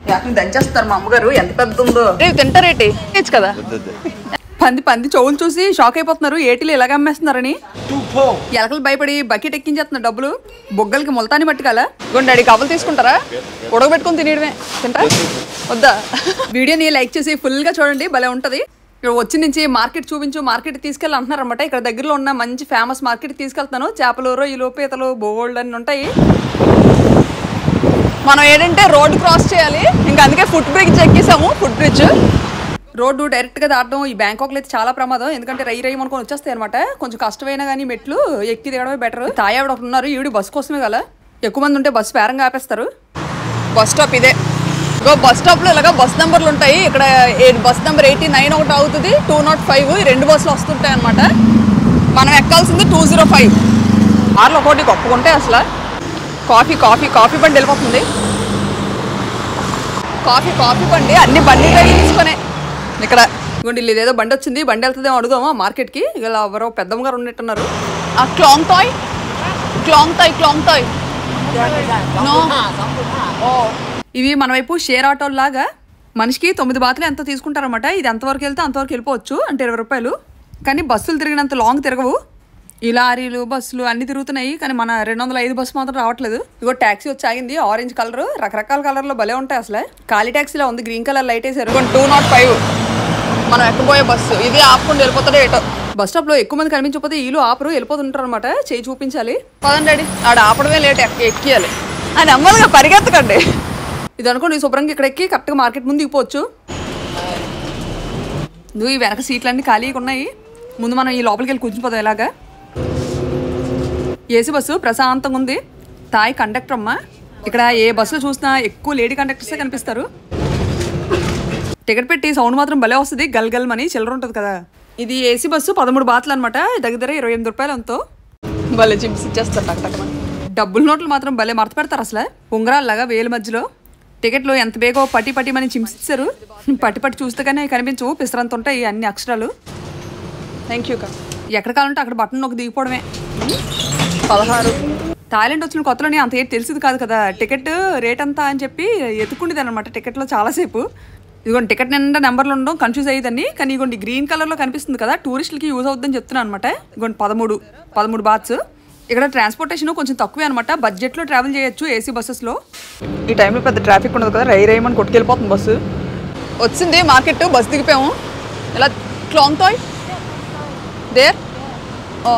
ఏకంగా దంచేస్తారు మా అమ్మగారు ఎంత పెద్ద ఉందో రేపు తింటారేటి తెచ్చు కదా పంది పంది చెవులు చూసి షాక్ అయిపోతున్నారు ఏటీలు ఇలాగ అమ్మేస్తున్నారని ఎలకలు భయపడి బకెట్ ఎక్కించేస్తున్నారు డబ్బులు బొగ్గలకి ములతాని పట్టుకాల ఇగోండి అడిగి కబలు తీసుకుంటారా ఉడకబెట్టుకొని తినేయడమే తింటా వద్దా వీడియోని లైక్ చేసి ఫుల్ గా చూడండి భలే ఉంటది ఇక్కడ వచ్చి నుంచి మార్కెట్ చూపించు మార్కెట్ తీసుకెళ్ళి అంటున్నారు అనమాట ఇక్కడ దగ్గరలో ఉన్న మంచి ఫేమస్ మార్కెట్ తీసుకెళ్తాను చేపలు రొయ్యలు పీతలు బోల్డ్ అన్ని ఉంటాయి మనం ఏంటంటే రోడ్ క్రాస్ చేయాలి ఇంకా అందుకే ఫుట్ బ్రిడ్జ్ ఎక్కేసాము ఫుట్ బ్రిడ్జ్ రోడ్డు డైరెక్ట్ గా దాటడం ఈ బ్యాంకాక్లో అయితే చాలా ప్రమాదం ఎందుకంటే రై రై అనుకొని వచ్చేస్తాయి అనమాట కొంచెం కష్టమైనా కానీ మెట్లు ఎక్కి దిగడమే బెటర్ తాయి ఆవిడ ఒకటి ఉన్నారు ఈవిడ బస్ కోసమే కదా ఎక్కువ మంది ఉంటే బస్సు పేరంగా ఆపేస్తారు బస్ స్టాప్ ఇదే ఇగో బస్ స్టాప్ లో ఇలాగా బస్ నెంబర్లు ఉంటాయి ఇక్కడ ఏ- బస్ నెంబర్ ఎయిటీ నైన్ ఒకటి అవుతుంది టూ నాట్ ఫైవ్ ఈ రెండు బస్సులు వస్తుంటాయి అనమాట మనం ఎక్కాల్సింది టూ జీరో ఫైవ్ ఆర్లో ఒకటి గొప్పగా అసలు కాఫీ కాఫీ కాఫీ బండి వెళ్ళిపోతుంది కాఫీ కాఫీ బండి అన్ని బండి తీసుకునే ఇక్కడ ఇదిగోండి వీళ్ళు ఏదో బండి వచ్చింది బండి వెళ్తుందేమో అడుగుదామా మార్కెట్కి ఇలా ఎవరో పెద్దమ్మ గారు ఉన్నట్టున్నారు ఆ Klong Toei Klong Toei Klong Toei no ఓ ఇవి మన వైపు షేర్ ఆటో లాగా మనిషికి తొమ్మిది బాతులు ఎంత తీసుకుంటారన్నమాట ఇది ఎంతవరకు వెళ్తే అంతవరకు వెళ్ళిపోవచ్చు అంటే ఇరవై రూపాయలు కానీ బస్సులు తిరిగినంత లాంగ్ తిరగవు ఈ లారీలు బస్సులు అన్ని తిరుగుతున్నాయి కానీ మన రెండు వందల ఐదు బస్సు మాత్రం రావట్లేదు ఇగో ట్యాక్సీ వచ్చి ఆగింది ఆరెంజ్ కలర్ రకరకాల కలర్లో భలే ఉంటాయి అసలు ఖాళీ ట్యాక్సీలో ఉంది గ్రీన్ కలర్ లైట్ వేసారు టూ నాట్ ఫైవ్ మనం ఎక్కబోయే బస్సు ఇది ఆపుకుండా వెళ్ళిపోతాడు ఏటో బస్ స్టాప్ లో ఎక్కువ మంది కనిపించకపోతే వీళ్ళు ఆపరు వెళ్ళిపోతుంటారు అనమాట చేయి చూపించాలి పదండి డాడీ ఆడ ఆపడమే లేట్ ఎక్క- ఎక్కియాలి అని అమ్మలుగా పరిగెత్తకండి ఇది అనుకోండి శుభ్రంగా ఇక్కడ ఎక్కి కరెక్ట్గా మార్కెట్ ముందు దిగిపోవచ్చు నువ్వు ఈ వెనక సీట్లన్నీ ఖాళీగా ఉన్నాయి ముందు మనం ఈ లోపలికి వెళ్ళి కూర్చునిపోదాం ఇలాగా ఏసీ బస్సు ప్రశాంతంగా ఉంది తాయి కండక్టర్ అమ్మ ఇక్కడ ఏ బస్సులో చూసినా ఎక్కువ లేడీ కండక్టర్సే కనిపిస్తారు టికెట్ పెట్టి సౌండ్ మాత్రం భలే వస్తుంది గల్ గల్ మని చిల్లర ఉంటుంది కదా ఇది ఏసీ బస్సు పదమూడు బాతులు అనమాట దగ్గర దగ్గర ఇరవై ఎనిమిది రూపాయలు ఎంతో భలే చిప్స్ ఇచ్చేస్తారు టక్ టక్ మని. డబ్బుల నోట్లు మాత్రం భలే మడత పెడతారు అసలు ఉంగరాల్లాగా వేలు మధ్యలో టికెట్లు ఎంత బేగో పట్టి పట్టి మని చింపిస్తారు పట్టి పట్టి చూస్తే కానీ కనిపించవు పిసరంత ఉంటాయి అన్ని అక్షరాలు థ్యాంక్ యూ కా ఎక్కడ కావాలంటే అక్కడ బటన్ ఒక దిగిపోవడమే పదహారు థాయిలాండ్ వచ్చిన కొత్తలోనే అంత ఏం తెలిసింది కాదు కదా టికెట్ రేట్ అంతా అని చెప్పి ఎత్తుకుండేది అనమాట టికెట్లో చాలాసేపు ఇదిగోండి టికెట్ నిండా నెంబర్లు ఉండడం కన్ఫ్యూజ్ అయ్యేదని కానీ ఇదిగోండి గ్రీన్ కలర్లో కనిపిస్తుంది కదా టూరిస్టులకి యూజ్ అవుతుందని చెప్తున్నాను అనమాట ఇదిగోండి పదమూడు పదమూడు బాత్స్ ఇక్కడ ట్రాన్స్పోర్టేషన్ కొంచెం తక్కువే అనమాట బడ్జెట్లో ట్రావెల్ చేయొచ్చు ఏసీ బస్సెస్లో ఈ టైంలో పెద్ద ట్రాఫిక్ ఉండదు కదా రై రైమని కొట్టుకెళ్ళిపోతుంది బస్సు వచ్చింది మార్కెట్ బస్సు దిగిపోయాము ఇలా క్లాంగ్ టాయ్ దేర్ ఓ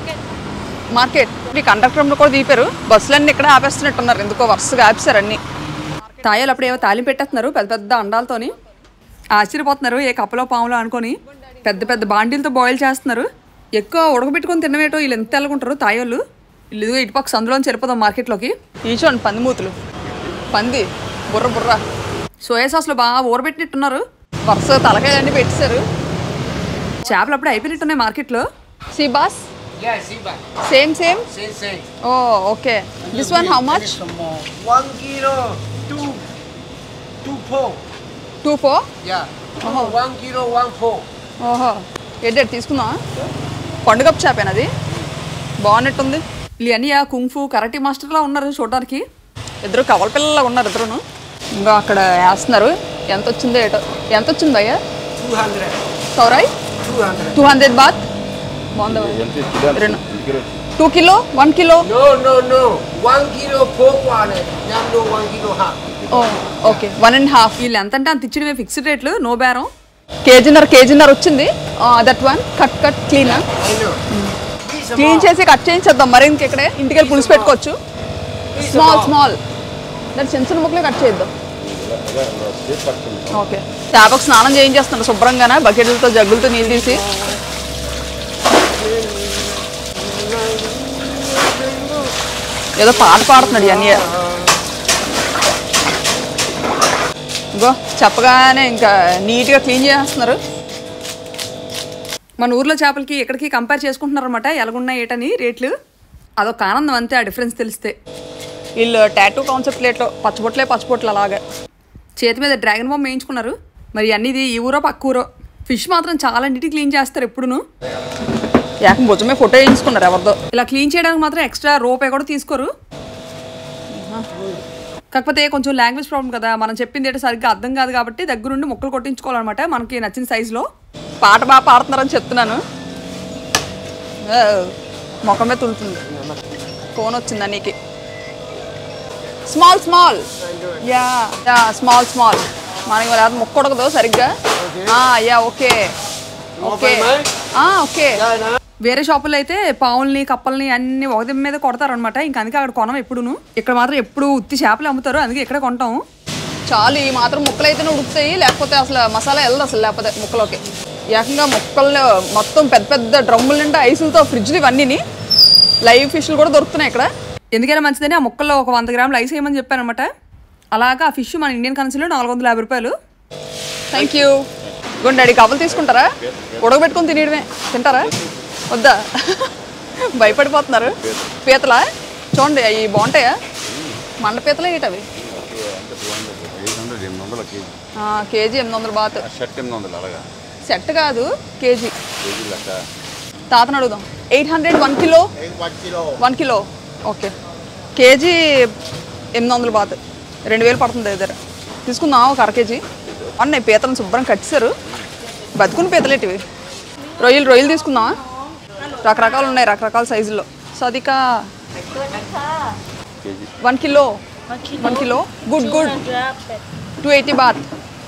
మార్కెట్ ఈ కండక్టర్ కూడా దీపారు బస్సులన్నీ ఇక్కడ ఆపేస్తున్నట్టున్నారు ఎందుకో వరుసగా ఆపేశారు అన్ని తాయాలు అప్పుడు ఏవో తాలింపు పెట్టేస్తున్నారు పెద్ద పెద్ద అండాలతోని ఆశ్చర్యపోతున్నారు ఏ కప్పలో పాములో అనుకొని పెద్ద పెద్ద బాండీలతో బాయిల్ చేస్తున్నారు ఎక్కువ ఉడకబెట్టుకొని తినవేటో వీళ్ళు ఎంత తెల్లగుంటారు తాయోళ్ళు వీళ్ళు ఇదిగో ఇటుపక్క సందులోంచి వెళ్ళిపోదాం మార్కెట్లోకి ఈచోండి పంది మూతులు పంది బుర్ర బుర్ర సోయా సాస్లో బాగా ఊరబెట్టినట్టున్నారు వరుసగా తలకాయలన్నీ పెట్టేశారు చేపలు అప్పుడు అయిపోయినట్టున్నాయి మార్కెట్లో sea bass Yeah, see back. Same same Same, same. ఓ okay this one how much Some more. One kilo, two, two pork. Two four Yeah. Two, one kilo, one pork. ఓహో ఎడ్డెడ్ తీసుకుందాం పండుగ చేపేనా అది బాగున్నట్టుంది వీళ్ళు అన్నీ ఆ కుంఫు కరాటే మాస్టర్లా ఉన్నారు చూడడానికి ఇద్దరు కవల పిల్లలా ఉన్నారు ఇద్దరును ఇంకా అక్కడ వేస్తున్నారు ఎంత వచ్చిందో ఏటో ఎంత వచ్చింది భయ్య Two hundred. సౌరాయ్ Two hundred. Two hundred baht బాగుందా భయ్యా? రెండు two kilo one kilo No, no, no. One kilo pork one. Now no one kilo half. ఓ ఓకే వన్ అండ్ హాఫ్ వీళ్ళు ఎంత అంటే అంత ఇచ్చినవే ఫిక్స్డ్ రేట్లు నో బేరం కేజీన్నర కేజీన్నర వచ్చింది that one cut cut clean I know. These are clean చేసి కట్ చేయించేద్దాం మరి ఇంక ఇక్కడే ఇంటికి వెళ్ళి పులుసు పెట్టుకోవచ్చు స్మాల్ స్మాల్ దాని చిన్న చిన్న ముక్కలే కట్ చేద్దాం ఓకే చేపకు స్నానం చేయించేస్తున్నాడు శుభ్రంగానే బకెట్లతో జగ్గులతో నీళ్ళు తీసి ఏదో పాట పాడుతున్నాడు ఈ అన్నయ్య ఇగో చెప్పగానే ఇంకా నీట్గా క్లీన్ చేస్తున్నారు మన ఊర్లో చేపలకి ఎక్కడికి కంపేర్ చేసుకుంటున్నారు అనమాట ఎలాగున్నాయి ఏటని రేట్లు అదొక ఆనందం అంతే ఆ డిఫరెన్స్ తెలిస్తే వీళ్ళు టాటూ కాన్సెప్ట్ ప్లేట్లో పచ్చబొట్లే పచ్చబొట్లు అలాగా చేతి మీద డ్రాగన్ బొమ్మ వేయించుకున్నారు మరి అన్నిది ఈ ఊరో పక్క ఊరో ఫిష్ మాత్రం చాలా నీట్గా క్లీన్ చేస్తారు ఎప్పుడును ఏకం భుజమే ఫోటో వేయించుకున్నారు ఎవరిదో ఇలా క్లీన్ చేయడానికి మాత్రం ఎక్స్ట్రా రూపాయి కూడా తీసుకోరు కాకపోతే కొంచెం లాంగ్వేజ్ ప్రాబ్లం కదా మనం చెప్పింది ఏంటో సరిగ్గా అర్థం కాదు కాబట్టి దగ్గరుండి ముక్కలు కొట్టించుకోవాలన్నమాట మనకి నచ్చిన సైజులో పాట బాగా పాడుతున్నారని చెప్తున్నాను ఆ, ముఖం మీద తులుతుంది ఫోన్ వచ్చిందా నీకు small small yeah yeah small small మనకి మరి అది ముక్క ఉడకదు సరిగ్గా యా ఓకే ఓకే ఓకే వేరే షాపుల్లో అయితే పావుల్ని కప్పల్ని అన్ని ఒకది మీద కొడతారనమాట ఇంకా అందుకే అక్కడ కొనం ఎప్పుడును ఇక్కడ మాత్రం ఎప్పుడు ఉత్తి చేపలు అమ్ముతారు అందుకే ఇక్కడ కొంటాం చాలు ఈ మాత్రం ముక్కలు అయితేనే ఉడుకుతాయి లేకపోతే అసలు మసాలా వెళ్ళదు అసలు లేకపోతే ముక్కలోకి ఏకంగా ముక్కలు మొత్తం పెద్ద పెద్ద డ్రమ్ముల నిండా ఐసులతో ఫ్రిడ్జ్లు ఇవన్నీని లైవ్ ఫిష్లు కూడా దొరుకుతున్నాయి ఇక్కడ ఎందుకైనా మంచిదని ఆ ముక్కల్లో ఒక వంద గ్రాములు ఐస్ వేయమని చెప్పాను అనమాట అలాగా ఆ ఫిష్ మన ఇండియన్ కరెన్సీలో నాలుగు వందల యాభై రూపాయలు థ్యాంక్ యూ గుండె డాడీ కబులు తీసుకుంటారా ఉడకబెట్టుకొని తినేయడమే తింటారా వద్దా భయపడిపోతున్నారు పీతలా చూడండి అవి బాగుంటాయా మండ పీతలే ఏంటవి అంటే టూ హండ్రెడ్ ఎయిట్ హండ్రెడ్ ఎనిమిది వందల కేజీ ఆ, కేజీ ఎనిమిది వందల బాత్ ఆ షర్ట్ ఎనిమిది వందలు అలాగా సెట్ కాదు కేజీ కేజీ లెక్క తాతను అడుగుదాం eight hundred one kilo one kilo okay KG ఎనిమిది వందల బాత్ రెండు వేలు పడుతుంది దగ్గర తీసుకుందాం ఒక అర కేజీ అన్నీ పీతలను శుభ్రం కట్టిసారు బతుకుని పీతలేటివి రొయ్యలు రొయ్యలు తీసుకుందామా రకరకాలు ఉన్నాయి రకరకాల సైజుల్లో సదికా KG one kilo one kilo good good 200 two eighty baht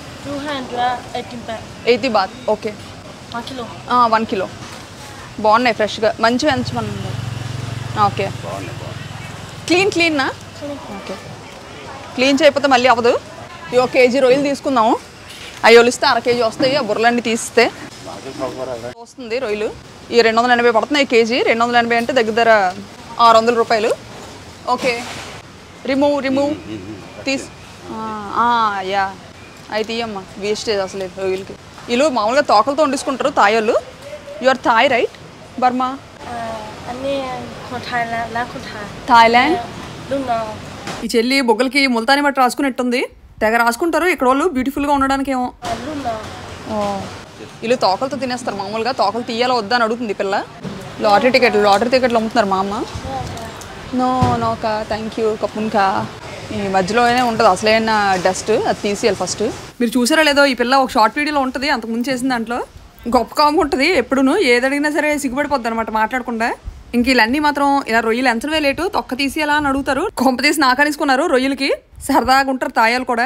218 baht. Eighty baht okay 1 kilo. One kilo బాగున్నాయి ఫ్రెష్గా మంచిగా ఎంచమని ఓకే బాగున్నాయి బాగున్నాయి క్లీన్ క్లీన్నా ఓకే క్లీన్ చేయకపోతే మళ్ళీ అవ్వదు ఇవి ఒక కేజీ రొయ్యలు తీసుకుందాము అవి ఒలిస్తే అర కేజీ వస్తాయి ఆ బుర్రలన్నీ తీస్తే నాకు సౌకర్యాలు వస్తుంది రొయ్యలు ఈ రెండు వందల ఎనభై పడుతున్నాయి కేజీ రెండు వందల ఎనభై అంటే దగ్గర దగ్గర ఆరు వందల రూపాయలు ఓకే రిమూవ్ రిమూవ్ తీస్ ఆ, యా అవి తీయమ్మా వేస్టేజ్ అసలు ఇది రొయ్యలకి వీళ్ళు మామూలుగా తోకలతో వండించుకుంటారు తాయోళ్ళు you are Thai right Burma Uh, อันนี้คนไทยและและคนไทย Thailand ลูกน้อง ఈ చెల్లి బొగ్గలకి ముల్తాని బట్టి రాసుకున్నట్టుంది తెగ రాసుకుంటారు ఇక్కడ వాళ్ళు బ్యూటిఫుల్గా ఉండడానికి ఏమో เอ่อลูกน้อง వీళ్ళు తోకలతో తినేస్తారు మామూలుగా తోకలు తీయాలా వద్దా అని అడుగుతుంది ఈ పిల్ల లాటరీ టికెట్లు లాటరీ టికెట్లు అమ్ముతున్నారు మా అమ్మ నో నోకా థ్యాంక్ యూ కప్పున్కా ఈ మధ్యలో అయినా ఉంటుంది అసలైన డస్ట్ అది తీసేయాలి ఫస్ట్ మీరు చూసారా లేదో ఈ పిల్ల ఒక షార్ట్ వీడియోలో ఉంటుంది అంతకు ముందు చేసిన దాంట్లో గొప్ప కామ్ ఉంటుంది ఎప్పుడును ఏది అడిగినా సరే సిగ్గుపడిపోద్ది అనమాట మాట్లాడకుండా ఇంక వీళ్ళన్నీ మాత్రం ఇలా రొయ్యలు ఎంచడమే లేటు తొక్క తీసేయాలా అని అడుగుతారు కొంప తీసి నాకనేసుకున్నారు రొయ్యలకి సరదాగా ఉంటారు తాయాలు కూడా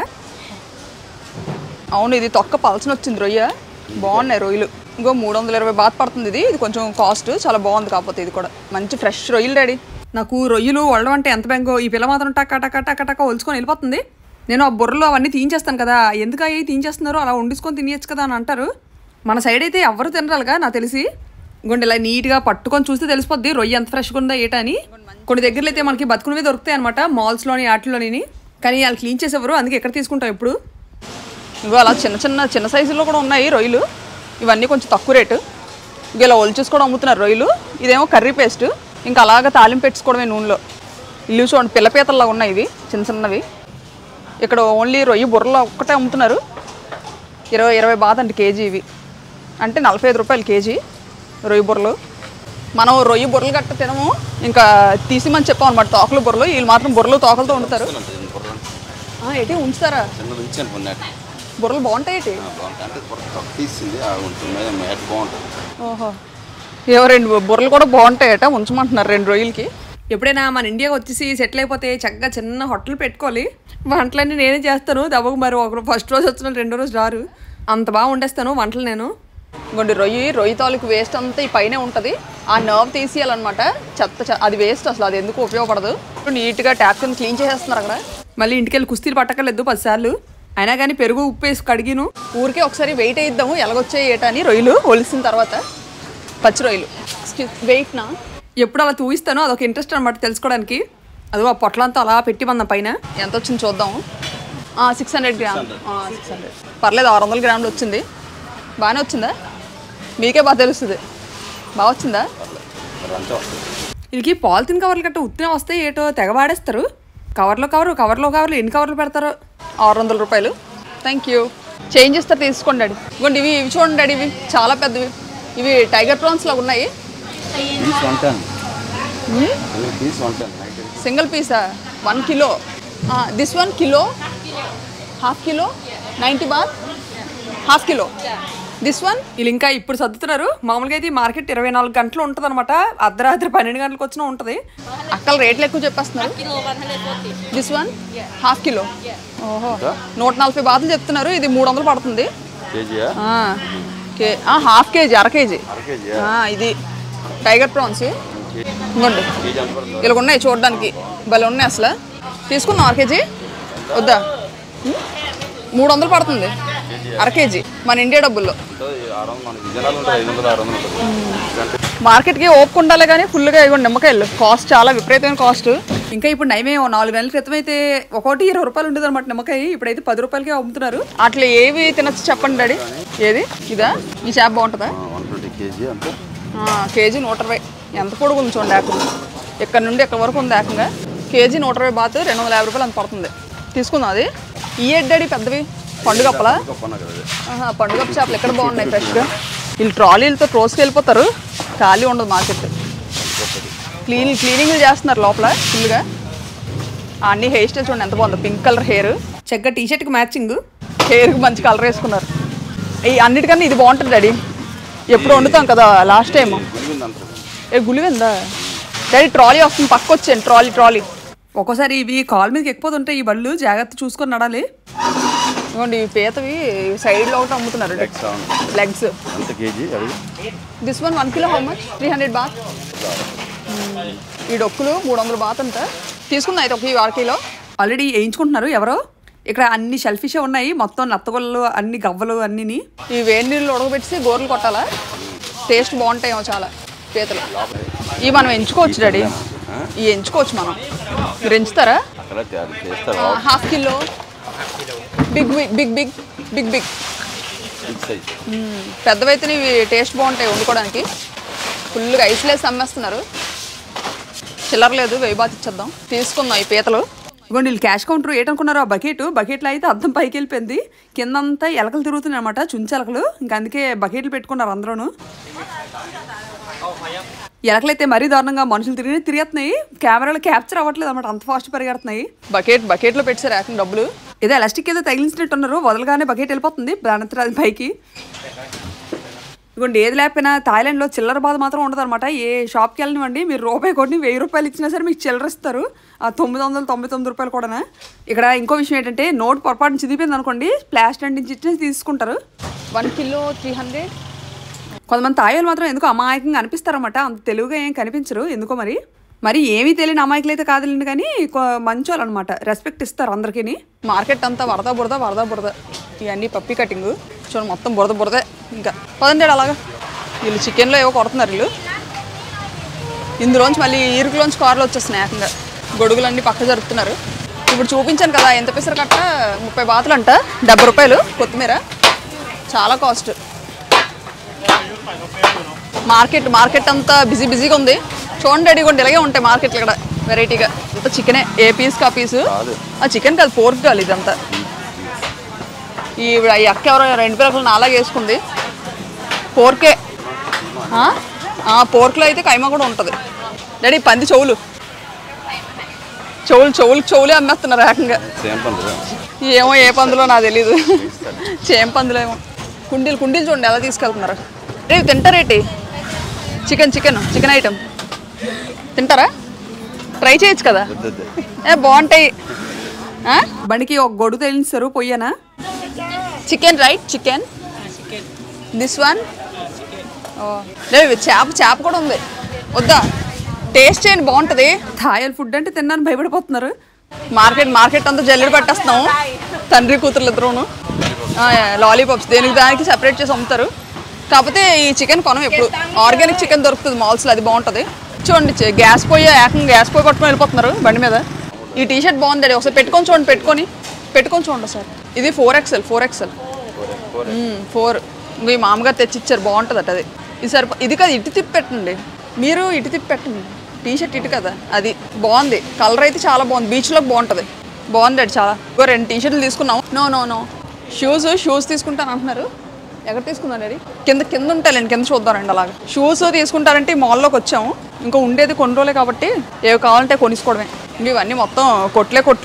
అవును ఇది తొక్క పలసన వచ్చింది రొయ్య బాగున్నాయి రొయ్యలు ఇంకో మూడు వందల ఇరవై బాత్ పడుతుంది ఇది ఇది కొంచెం కాస్ట్ చాలా బాగుంది కాకపోతే ఇది కూడా మంచి ఫ్రెష్ రొయ్యలు డాడీ నాకు రొయ్యలు వడడం అంటే ఎంత బెంగో ఈ పిల్ల మాత్రం టక్క టక్క టక్క టక్క ఒలుచుకొని వెళ్ళిపోతుంది నేను ఆ బుర్రలో అవన్నీ తీయించేస్తాను కదా ఎందుకు అవి తీయించేస్తున్నారు అలా వండించుకొని తినేయచ్చు కదా అని అంటారు మన సైడ్ అయితే ఎవరు తినరాలుగా నాకు తెలిసి ఇంకోండి ఇలా నీట్గా పట్టుకొని చూస్తే తెలిసిపోద్ది రొయ్య ఎంత ఫ్రెష్గా ఉందా ఏటా అని కొన్ని దగ్గరలో అయితే మనకి బతుకునివే దొరుకుతాయి అనమాట మాల్స్లోని వాటిలోని కానీ వాళ్ళు క్లీన్ చేసేవారు అందుకే ఎక్కడ తీసుకుంటాం ఇప్పుడు ఇగో అలా చిన్న చిన్న చిన్న సైజులో కూడా ఉన్నాయి రొయ్యలు ఇవన్నీ కొంచెం తక్కువ రేటు ఇక ఇలా ఒలిచేసి కూడా అమ్ముతున్నారు రొయ్యలు ఇదేమో కర్రీ పేస్ట్ ఇంకా అలాగ తాలింపు పెట్టుకోవడమే నూనెలో ఇల్లు చూడండి పిల్ల పీతల్లాగా ఉన్నాయి ఇవి చిన్న చిన్నవి ఇక్కడ ఓన్లీ రొయ్యి బుర్రలో ఒక్కటే అమ్ముతున్నారు ఇరవై ఇరవై బాత్ అండి కేజీ ఇవి అంటే నలభై ఐదు రూపాయలు కేజీ రొయ్యి బుర్రలు మనం రొయ్యి బుర్రలు గట్ట తినము ఇంకా తీసిమని చెప్పాం అనమాట తోకలు బుర్రలు వీళ్ళు మాత్రం బుర్రలు తోకలతో వండుతారు బుర్ర ఆ, ఏంటి ఉంచుతారా చిన్నది ఉంచాను పొన్నట్టు బుర్రలు బాగుంటాయి ఏంటి బాగుంటుంది అంటే బుర్ర తొక్క తీసింది ఆ ఉంటుంది మీద మేట బాగుంటుంది ఓహో ఏవో రెండు బుర్రలు కూడా బాగుంటాయట ఉంచమంటున్నారు రెండు రోజులకి ఎప్పుడైనా మన ఇండియాకి వచ్చేసి సెటిల్ అయిపోతే చక్కగా చిన్న హోటల్ పెట్టుకోవాలి వంటలన్నీ నేనే చేస్తాను దవ్వకు మరి ఒక ఫస్ట్ రోజు వచ్చిన రెండో రోజు రారు అంత బాగా వండేస్తాను వంటలు నేను ఇంకోండి రొయ్యి రొయ్యి తాలూకు వేస్ట్ అంతా ఈ పైనే ఉంటుంది ఆ నర్వ్ తీసేయాలన్నమాట చెత్త చె- అది వేస్ట్ అసలు అది ఎందుకు ఉపయోగపడదు ఇప్పుడు నీట్గా ట్యాప్ కింద క్లీన్ చేసేస్తున్నారు అక్కడ మళ్ళీ ఇంటికి వెళ్ళి కుస్తీలు పట్టకలేదు పదిసార్లు అయినా కానీ పెరుగు ఉప్పు వేసి కడిగిను ఊరికే ఒకసారి వెయిట్ వేయిద్దాము ఎలాగొచ్చాయి ఏటా అని రొయ్యలు ఒలిసిన తర్వాత పచ్చి రొయ్యలు వెయిట్ నా ఎప్పుడు అలా చూయిస్తానో అదొక ఇంట్రెస్ట్ అనమాట తెలుసుకోవడానికి అదిగో ఆ పొట్లంతా అలా పెట్టి మన పైన ఎంత వచ్చింది చూద్దాము six hundred gram six hundred పర్లేదు ఆరు వందల గ్రాములు వచ్చింది బాగానే వచ్చిందా మీకే బాగా తెలుస్తుంది బాగా వచ్చిందా మరి అంతా వస్తుంది వీళ్ళకి పాలిథిన్ కవర్లు గట్ట ఉత్తిన వస్తాయి ఏటో తెగ వాడేస్తారు కవర్లో కవరు కవర్లో కవర్లు ఎన్ని కవర్లు పెడతారో ఆరు వందల రూపాయలు థ్యాంక్ యూ చేంజ్ ఇస్తారు తీసుకోండి డాడీ ఇవ్వండి ఇవి ఇవి చూడండి డాడీ ఇవి చాలా పెద్దవి ఇవి టైగర్ ప్రాన్స్ లాగా ఉన్నాయి piece one ten piece one ten night single పీసా one kilo this one kilo half kilo ninety baht half kilo this one వీళ్ళు ఇంకా ఇప్పుడు సర్దుతున్నారు మామూలుగా అయితే ఈ మార్కెట్ ఇరవై నాలుగు గంటలు ఉంటుంది అనమాట అర్ధరాత్రి పన్నెండు గంటలకు వచ్చినా ఉంటుంది అక్కల రేట్లు ఎక్కువ చెప్పేస్తున్నారు దిస్ వన్ హాఫ్ కిలో ఓహో నూట నలభై బాతులు చెప్తున్నారు ఇది మూడు వందలు పడుతుంది కేజీయా ఆ, కే ఆ, హాఫ్ కేజీ అర కేజీ అర కేజీయా ఆ, ఇది టైగర్ ప్రాన్స్ ఇవ్వండి కేజీ ఎంత పడుతుంది ఇలా ఉన్నాయి చూడడానికి భలే ఉన్నాయి అసలు తీసుకుందాం అర కేజీ వద్దా ఉం? మూడు వందలు పడుతుంది అర కేజీ మన ఇండియా డబ్బుల్లో ఉంటుంది ఆరు వందలు మనకి విజయనగరం ఉంటుంది ఐదు వందలు ఆరు వందలు ఉంటుంది గంట మార్కెట్కి ఓపిక ఉండాలి కానీ ఫుల్గా ఇవ్వండి నిమ్మకాయలు కాస్ట్ చాలా విపరీతమైన కాస్ట్ ఇంకా ఇప్పుడు నయమే ఓ నాలుగు నెలల క్రితం అయితే ఒకటి ఇరవై రూపాయలు ఉండేది అనమాట నిమ్మకాయ ఇప్పుడైతే పది రూపాయలకి అమ్ముతున్నారు అట్లా ఏవి తినచ్చు చెప్పండి డాడీ ఏది ఇదా ఈ చేప బాగుంటుందా వన్ ట్వంటీ కేజీ అంతే ఆ, కేజీ నూట ఇరవై ఎంత పొడుగు ఉంది చూడండి ఏకంగా ఇక్కడ నుండి ఇక్కడ వరకు ఉంది ఏకంగా కేజీ నూట ఇరవై బాత్ రెండు వందల యాభై రూపాయలు అంత పడుతుంది తీసుకుందాం అది ఈ డాడీ పెద్దవి పండుగప్పలా గొప్ప కదా అది ఆహా, పండుగ చేపలు ఎక్కడ బాగున్నాయి ఫ్రెష్గా వీళ్ళు ట్రాలీలతో ట్రోస్కి వెళ్ళిపోతారు ఖాళీ ఉండదు మార్కెట్ క్లీన్ క్లీనింగ్ చేస్తున్నారు లోపల ఫుల్గా అన్ని హెయిర్ స్టైల్ చూడండి ఎంత బాగుంది పింక్ కలర్ హెయిర్ చెక్క టీ షర్ట్కి మ్యాచింగ్ హెయిర్కి మంచి కలర్ వేసుకున్నారు ఈ అన్నిటికన్నా ఇది బాగుంటుంది డాడీ ఎప్పుడు వండుతాం కదా లాస్ట్ టైం గురిగింది అంటారు ఏ గులివిందా డాడీ ట్రాలీ వస్తుంది పక్క వచ్చాను ట్రాలీ ట్రాలీ ఒక్కోసారి ఇవి కాల్ మీదకి ఎక్కిపోతుంటాయి ఈ బళ్ళు జాగ్రత్త చూసుకొని నడాలి ఇవ్వండి ఈ పీతవి సైడ్లో ఒకటి అమ్ముతున్నారు ఎక్స్ అవును లెగ్స్ ఎంత కేజీ అది this one one kilo how much three hundred baht ఈ డొక్కులు మూడు వందల బాత్ అంట తీసుకుందా అయితే ఒక ఈ అర కిలో ఆల్రెడీ వేయించుకుంటున్నారు ఎవరో ఇక్కడ అన్ని షెల్ఫిషే ఉన్నాయి మొత్తం నత్తగొల్లలు అన్ని గవ్వలు అన్నిని ఈ వేడి నీళ్ళు ఉడకబెట్టి గోర్లు కొట్టాలా టేస్ట్ బాగుంటాయేమో చాలా పీతలు ఇవి మనం ఎంచుకోవచ్చు డాడీ ఇవి ఎంచుకోవచ్చు మనం మీరు ఎంచుతారా అక్కడ అది చేస్తారు half kilo big big big big big big big size పెద్దవైతే ఇవి టేస్ట్ బాగుంటాయి వండుకోవడానికి ఫుల్గా ఐస్ లేసి అమ్మేస్తున్నారు చిల్లర లేదు వెయ్యి బాత్ ఇచ్చేద్దాం తీసుకుందాం ఈ పీతలు ఇవ్వండి వీళ్ళు క్యాష్ కౌంటర్ ఏంటనుకున్నారు ఆ బకెట్ బకెట్లో అయితే అద్దం పైకి వెళ్ళిపోయింది కిందంతా ఎలకలు తిరుగుతున్నాయి అనమాట చుంచెలకలు ఇంకా అందుకే బకెట్లు పెట్టుకున్నారు అందరూను ఎలకలైతే మరీ దారుణంగా మనుషులు తిరిగి తిరిగేస్తున్నాయి కెమెరాలో క్యాప్చర్ అవ్వట్లేదు అనమాట అంత ఫాస్ట్ పరిగెడుతున్నాయి బకెట్ బకెట్లో పెట్టారు ఏకంగా డబ్బులు ఏదో ఎలాస్టిక్ ఏదో తగిలించినట్టు ఉన్నారు వదలగానే బకెట్ వెళ్ళిపోతుంది దానంతరం అది పైకి ఇదిగోండి ఏది లేకపోయినా థాయిలాండ్లో చిల్లర బాధ మాత్రం ఉండదు అనమాట ఏ షాప్కి వెళ్ళనివ్వండి మీరు రూపాయి కొట్టి వెయ్యి రూపాయలు ఇచ్చినా సరే మీకు చిల్లర ఇస్తారు ఆ తొమ్మిది వందల తొంభై తొమ్మిది రూపాయలు కూడా ఇక్కడ ఇంకో విషయం ఏంటంటే నోట్ పొరపాటున చిదిపోయింది అనుకోండి ప్లాస్టిక్ నుంచి ఇచ్చి తీసుకుంటారు వన్ కిలో త్రీ హండ్రెడ్ కొంతమంది తాయాలు మాత్రం ఎందుకో అమాయకంగా అనిపిస్తారన్నమాట అంత తెలుగుగా ఏం కనిపించరు ఎందుకో మరి మరి ఏమీ తెలియని అమాయకులు అయితే కాదులేండి కానీ కొ- మంచోళ్ళు అనమాట రెస్పెక్ట్ ఇస్తారు అందరికీ మార్కెట్ అంతా వరద బురద వరద బురద ఇవన్నీ పప్పి కటింగ్ చూడండి మొత్తం బురద బురదే ఇంకా పదండి అలాగా వీళ్ళు చికెన్లో ఏవో కొడుతున్నారు వీళ్ళు ఇందులోంచి మళ్ళీ ఈరుకులోంచి కార్లు వచ్చేస్తున్నాయి ఏకంగా గొడుగులన్నీ పక్క జరుపుతున్నారు ఇప్పుడు చూపించాను కదా ఎంత పిసరు కట్ట ముప్పై బాతులు అంట డెబ్బై రూపాయలు కొత్తిమీర చాలా కాస్ట్ మార్కెట్ మార్కెట్ అంతా బిజీ బిజీగా ఉంది చూడండి రెడీ కూడా ఇలాగే ఉంటాయి మార్కెట్లు ఇక్కడ వెరైటీగా ఇంత చికెనే ఏ పీస్ కా పీసు ఆ చికెన్ కాదు పోర్క్ కాదు ఇదంతా ఈ ఈ అక్క ఎవరో రెండు పిల్లలు నాలాగా వేసుకుంది పోర్కే ఆ? ఆ, పోర్క్లో అయితే కైమా కూడా ఉంటుంది డాడీ పంది చెవులు చెవులు చెవులు చెవులే అమ్మేస్తున్నారు ఏకంగా సేమ్ పండుగ ఏమో ఏ పందులో నాకు తెలీదు చేం పందులేమో కుండీలు కుండీలు చూడండి ఎలా తీసుకెళ్తున్నారు రేపు తింటారేటి చికెన్ చికెన్ చికెన్ ఐటమ్ తింటారా ట్రై చేయొచ్చు కదా వద్దొద్దు. ఏ బాగుంటాయి ఆ? బండికి ఒక గొడుగు తెలిసారు పొయ్యనా chicken right chicken this one లేదు చేప చేప కూడా ఉంది వద్దా టేస్ట్ చేయండి బాగుంటుంది థాయల్ ఫుడ్ అంటే తిన్నాను భయపడిపోతున్నారు మార్కెట్ మార్కెట్ అంతా జల్లెడ పట్టేస్తున్నాము తండ్రి కూతురు ఇద్దరును లాలీపాప్స్ దేనికి దానికి సెపరేట్ చేసి అమ్ముతారు కాకపోతే ఈ చికెన్ కొనం ఎప్పుడు ఆర్గానిక్ చికెన్ దొరుకుతుంది మాల్స్లో అది బాగుంటుంది చూడండి చి- గ్యాస్ పొయ్యి ఏకంగా గ్యాస్ పొయ్యి పట్టుకొని వెళ్ళిపోతున్నారు బండి మీద ఈ టీ షర్ట్ బాగుంది ఒకసారి పెట్టుకొని చూడండి పెట్టుకొని పెట్టుకొని చూడండి సార్ ఇది four XL four XL four ఇంక ఈ మామగారు తెచ్చిచ్చారు బాగుంటుంది అట అది ఇది సరిపో ఇది కాదు ఇటు తిప్పి పెట్టండి మీరు ఇటు తిప్పి పెట్టండి టీ షర్ట్ ఇటు కదా అది బాగుంది కలర్ అయితే చాలా బాగుంది బీచ్లో బాగుంటుంది బాగుంది అది చాలా ఇంకో రెండు టీ షర్ట్లు తీసుకున్నాం no no no shoes shoes తీసుకుంటాను అంటున్నారు ఎక్కడ తీసుకున్నారు అది కింద కింద ఉంటాయండి కింద చూద్దారండి అలాగా షూస్ తీసుకుంటారంటే ఈ మాల్లోకి వచ్చాము ఇంకా ఉండేది కొన్ని రోజులే కాబట్టి ఏవి కావాలంటే కొనిసుకోవడమే ఇంక ఇవన్నీ మొత్తం కొట్లే కొట్లు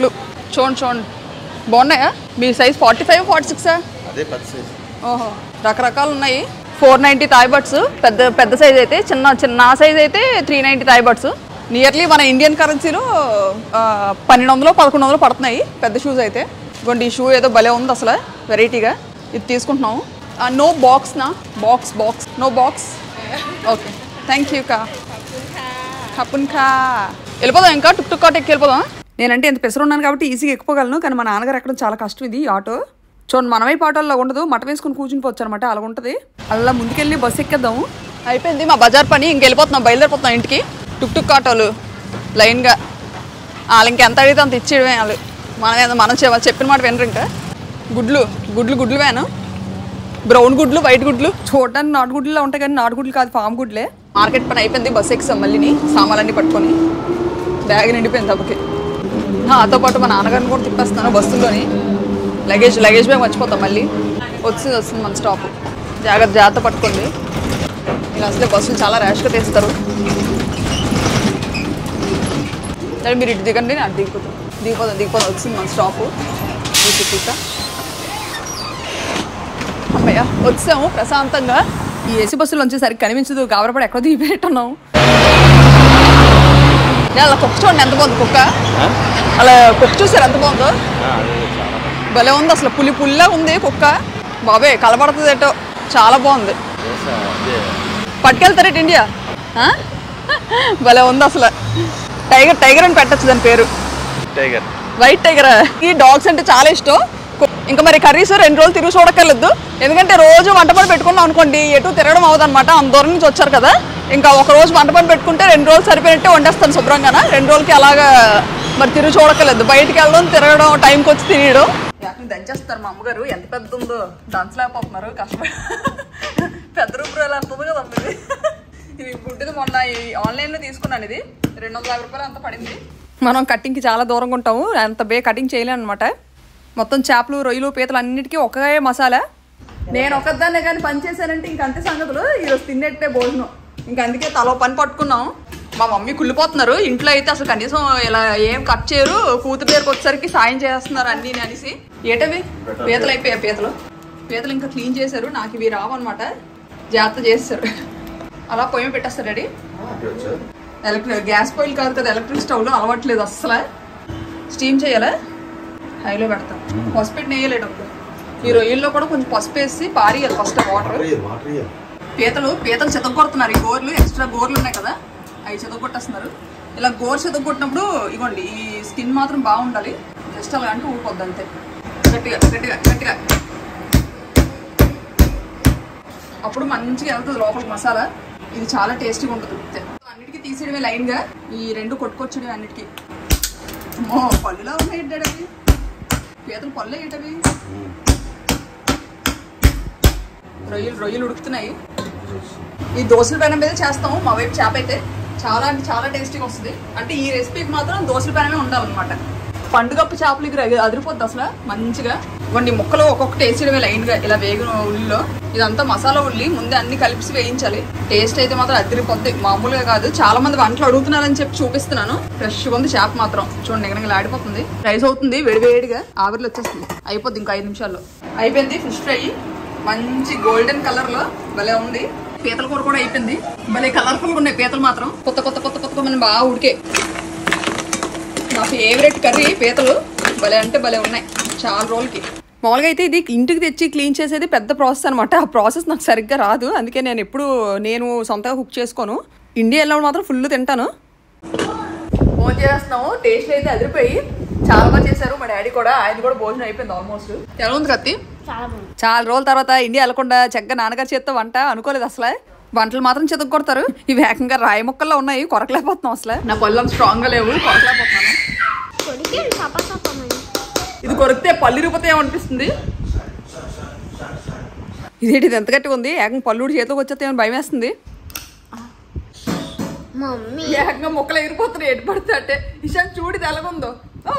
చూడండి చూడండి బాగున్నాయా మీ సైజ్ ఫార్టీ ఫైవ్ ఫార్టీ సిక్సా అదే పెద్ద సైజ్ ఓహో రకరకాలు ఉన్నాయి ఫోర్ నైంటీ థాయ్ బట్స్ పెద్ద పెద్ద సైజ్ అయితే చిన్న చిన్న సైజ్ అయితే three ninety Thai bahts nearly మన ఇండియన్ కరెన్సీలో ఆ, పన్నెండు వందలు పదకొండు వందలు పడుతున్నాయి పెద్ద షూస్ అయితే ఇదిగోండి ఈ షూ ఏదో భలే ఉంది అసలు వెరైటీగా ఇది తీసుకుంటున్నాము నో బాక్స్ నా box box no box okay thank you కా కప్పున్ కా వెళ్ళిపోదాం ఇంకా టుక్ టుక్ ఆటో ఎక్కి వెళ్ళిపోదాం నేనంటే ఎంత పెసరు ఉన్నాను కాబట్టి ఈజీగా ఎక్కిపోగలను కానీ మా నాన్నగారు ఎక్కడం చాలా కష్టం ఇది ఈ ఆటో చూడండి మన వైపు ఆటోల్లో ఉండదు మట వేసుకుని కూర్చుని పోవచ్చు అనమాట అలా ఉంటుంది అలా ముందుకెళ్ళి బస్సు ఎక్కేద్దాము అయిపోయింది మా బజార్ పని ఇంక వెళ్ళిపోతున్నాం బయలుదేరిపోతున్నాం ఇంటికి టుక్ టుక్ ఆటోలు లైన్గా వాళ్ళు ఇంకెంత అడిగితే అంత ఇచ్చేయడమే వాళ్ళు మనం ఏదో మనం చె- చెప్పిన మాట వినరు ఇంకా గుడ్లు గుడ్లు గుడ్లు వేను బ్రౌన్ గుడ్లు వైట్ గుడ్లు చూడడానికి నాటు గుడ్లు ఉంటాయి కానీ నాటు గుడ్లు కాదు ఫామ్ గుడ్లే మార్కెట్ పని అయిపోయింది బస్ ఎక్సాం మళ్ళీని సామాన్లన్నీ పట్టుకొని బ్యాగ్ నిండిపోయింది తప్పకి నాతో పాటు మా నాన్నగారిని కూడా తిప్పేస్తాను బస్సులోని లగేజ్ లగేజ్ బ్యాగ్ మర్చిపోతాం మళ్ళీ వచ్చింది వస్తుంది మన స్టాప్ జాగ్రత్త జాగ్రత్త పట్టుకోండి ఇలా అసలే బస్సులు చాలా ర్యాష్గా తీస్తారు సరే మీరు ఇటు దిగండి నేను అటు దిగిపోతాం దిగిపోతాం దిగిపోతాం వచ్చింది మన స్టాప్ తీసుకుంటా అమ్మయ్య వచ్చాము ప్రశాంతంగా ఈ ఏసీ బస్సులో వచ్చేసరికి కనిపించదు గాబరపడి ఎక్కడో దిగిపోయిట్టున్నాం ఏ, అలా కుక్క చూడండి ఎంత బాగుంది కుక్క అలా కుక్క చూసారు ఎంత బాగుందో అదే చాలా భలే ఉంది అసలు పులి పుల్లా ఉంది కుక్క బాబే కలబడుతుంది ఏటో చాలా బాగుంది దోశ అదే పట్టుకెళ్తారేట ఇండియా ఆ? భలే ఉంది అసలు టైగర్ టైగర్ అని పెట్టచ్చు దాని పేరు టైగర్ వైట్ టైగర్ ఈ డాగ్స్ అంటే చాలా ఇష్టం కు- ఇంకా మరి కర్రీస్ రెండు రోజులు తిరిగి చూడక్కర్లేదు ఎందుకంటే రోజు వంట పని పెట్టుకున్నాం అనుకోండి ఎటు తిరగడం అవ్వదన్నమాట అంత దూరం నుంచి వచ్చారు కదా ఇంకా ఒక రోజు వంట పని పెట్టుకుంటే రెండు రోజులు సరిపోయినట్టే వండేస్తాను శుభ్రంగా రెండు రోజులకి అలాగా మరి తిరిగి చూడక్కర్లేదు బయటికి వెళ్ళడం తిరగడం టైంకి వచ్చి తినడం దంచేస్తారు మా అమ్మగారు ఎంత పెద్ద ఉందో దంచలేకపోతున్నారు కష్టపడి పెద్ద రూపాయలు ఎంత ఉంది కదా ఇది ఇది గుడ్డిది మొన్న ఆన్లైన్లో తీసుకున్నాను ఇది రెండు వందల యాభై రూపాయలు అంత పడింది మనం కటింగ్కి చాలా దూరంగా ఉంటాము అంత బే కటింగ్ చేయలేం అనమాట మొత్తం చేపలు రొయ్యలు పీతలు అన్నిటికీ ఒకే మసాలా నేను ఒకదాన్నే కానీ పని చేశానంటే ఇంక అంతే సంగతులు ఈరోజు తిన్నట్టే భోజనం ఇంక అందుకే తలో పని పట్టుకున్నాం మా మమ్మీ కుళ్ళిపోతున్నారు ఇంట్లో అయితే అసలు కనీసం ఇలా ఏం కట్ చేయరు కూతురు దగ్గరకు వచ్చేసరికి సాయం చేస్తున్నారు అన్నీ అనేసి ఏటవి పీతలు అయిపోయాయి పీతలు పీతలు ఇంకా క్లీన్ చేశారు నాకు ఇవి రావన్నమాట జాగ్రత్త చేస్తారు అలా పొయ్యి పెట్టేస్తారు డాడీ ఎలక్ట్రిక్ గ్యాస్ పొయ్యిలు కాదు కదా ఎలక్ట్రిక్ స్టవ్లో అలవాట్లేదు అస్సలు స్టీమ్ చేయాలా హైలో పెడతాం పసుపు పెట్టి నెయ్యలేటప్పుడు ఈ రొయ్యల్లో కూడా కొంచెం పసుపు వేసి పారియాలి ఫస్ట్ వాటర్ పీతలు పీతలు చెతగొడుతున్నారు ఈ గోర్లు ఎక్స్ట్రా గోర్లు ఉన్నాయి కదా అవి చెతగొట్టేస్తున్నారు ఇలా గోర్ చెతగొట్టినప్పుడు ఇగోండి ఈ స్కిన్ మాత్రం బాగుండాలి జస్ట్ అలా అంటే ఊడిపోద్ది అంతే గట్టిగా గట్టిగా గట్టిగా అప్పుడు మంచిగా వెళ్తుంది లోపలికి మసాలా ఇది చాలా టేస్టీగా ఉంటుంది అంతే. అన్నిటికీ తీసేయడమే లైన్గా ఈ రెండు కొట్టుకొచ్చడమే అన్నిటికీ అమ్మో పళ్ళులా ఉన్నాయి ఏంటి అవి పీతలు పళ్ళు ఏంటవి రొయ్యలు రొయ్యలు ఉడుకుతున్నాయి ఈ దోశల పెనం మీద చేస్తాము మా వైపు చేప అయితే చాలా అంటే చాలా టేస్టీగా వస్తుంది అంటే ఈ రెసిపీకి మాత్రం దోశల పెనమే ఉండాలన్నమాట పండుగప్పు చేపలు ఇది అది- అదిరిపోద్ది అసలు మంచిగా ఇవ్వండి ముక్కలు ఒక్కొక్కటి వేసేయడమే లైన్గా ఇలా వేగిన ఉల్లిలో ఇదంతా మసాలా ఉల్లి ముందే అన్ని కలిపి వేయించాలి టేస్ట్ అయితే మాత్రం అదిరిపోద్ది మామూలుగా కాదు చాలా మంది వంటలు అడుగుతున్నారని చెప్పి చూపిస్తున్నాను ఫ్రెష్గా ఉంది చేప మాత్రం చూడండి ఎక్కడ ఆడిపోతుంది రైస్ అవుతుంది వేడి వేడిగా ఆవిరిలో వచ్చేస్తుంది అయిపోద్ది ఇంకా ఐదు నిమిషాల్లో అయిపోయింది ఫిష్ ఫ్రై మంచి గోల్డెన్ కలర్ లో భలే ఉంది పీతల కూర కూడా అయిపోయింది భలే కలర్ఫుల్ ఉన్నాయి పీతలు మాత్రం కొత్త కొత్త కొత్త కొత్త మనం బాగా ఉడికే నా ఫేవరెట్ కర్రీ పీతలు భలే అంటే భలే ఉన్నాయి చాలా రోజులకి మామూలుగా అయితే ఇది ఇంటికి తెచ్చి క్లీన్ చేసేది పెద్ద ప్రాసెస్ అనమాట ఆ ప్రాసెస్ నాకు సరిగ్గా రాదు అందుకే నేను ఎప్పుడు నేను సొంతగా కుక్ చేసుకోను ఇండియా వెళ్ళినప్పుడు మాత్రం ఫుల్ తింటాను ఫోన్ చేస్తున్నాము టేస్ట్ అయితే అదిరిపోయి చాలా బాగా చేశారు మా డాడీ కూడా ఆయన కూడా భోజనం అయిపోయింది ఆల్మోస్ట్ ఎలా ఉంది కత్తి చాలా బాగుంది చాలా రోజుల తర్వాత ఇండియా వెళ్ళకుండా చక్కగా నాన్నగారు చేత్తో వంట అనుకోలేదు అసలు వంటలు మాత్రం చెతకు కొడతారు ఇవి ఏకంగా రాయి మొక్కల్లో ఉన్నాయి కొరకలేకపోతున్నాం అసలు నా పళ్ళం స్ట్రాంగ్ గా లేవు కొరకలేకపోతున్నాను కొడికే సప సపమని ఇది కొరికితే పళ్ళు ఇరిగిపోతే అనిపిస్తుంది ఇదేంటి ఇది ఎంత గట్టిగా ఉంది ఏకంగా పళ్ళు చేతిలోకి వచ్చేస్తే భయం వేస్తుంది మమ్మీ ఏకంగా మొక్కలు ఎగిరిపోతున్నాయి ఎటు పడితే అంటే ఇషాన్ చూడు ఇది ఎలాగుందో ఆ!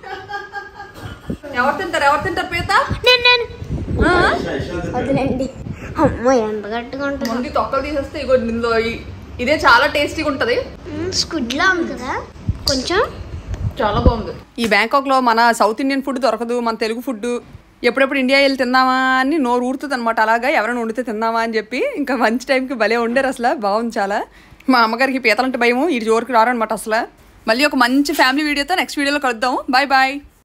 ఎవరు తింటారు ఎవరు తింటారు పీత నేను నేను ఆ? వదిలేండి అమ్మో ఎంత గట్టిగా ఉంటుంది ముందు ఈ తొక్కలు తీసేస్తే ఇగో ఇందులో ఈ- ఇదే చాలా టేస్టీగా ఉంటది స్కుడ్లా ఉంది కదా కొంచెం చాలా బాగుంది ఈ బ్యాంకాక్లో మన సౌత్ ఇండియన్ ఫుడ్ దొరకదు మన తెలుగు ఫుడ్ ఎప్పుడెప్పుడు ఇండియా వెళ్ళి తిందామా అని నోరు ఊరుతుంది అనమాట అలాగా ఎవరైనా వండితే తిందామా అని చెప్పి ఇంకా మంచి టైంకి భలే వండారు అసలు బాగుంది చాలా మా అమ్మగారికి పీతలంటే భయము ఈ జోరుకి రారనమాట అసలు మళ్ళీ ఒక మంచి ఫ్యామిలీ వీడియోతో నెక్స్ట్ వీడియోలో కలుద్దాం బాయ్ బాయ్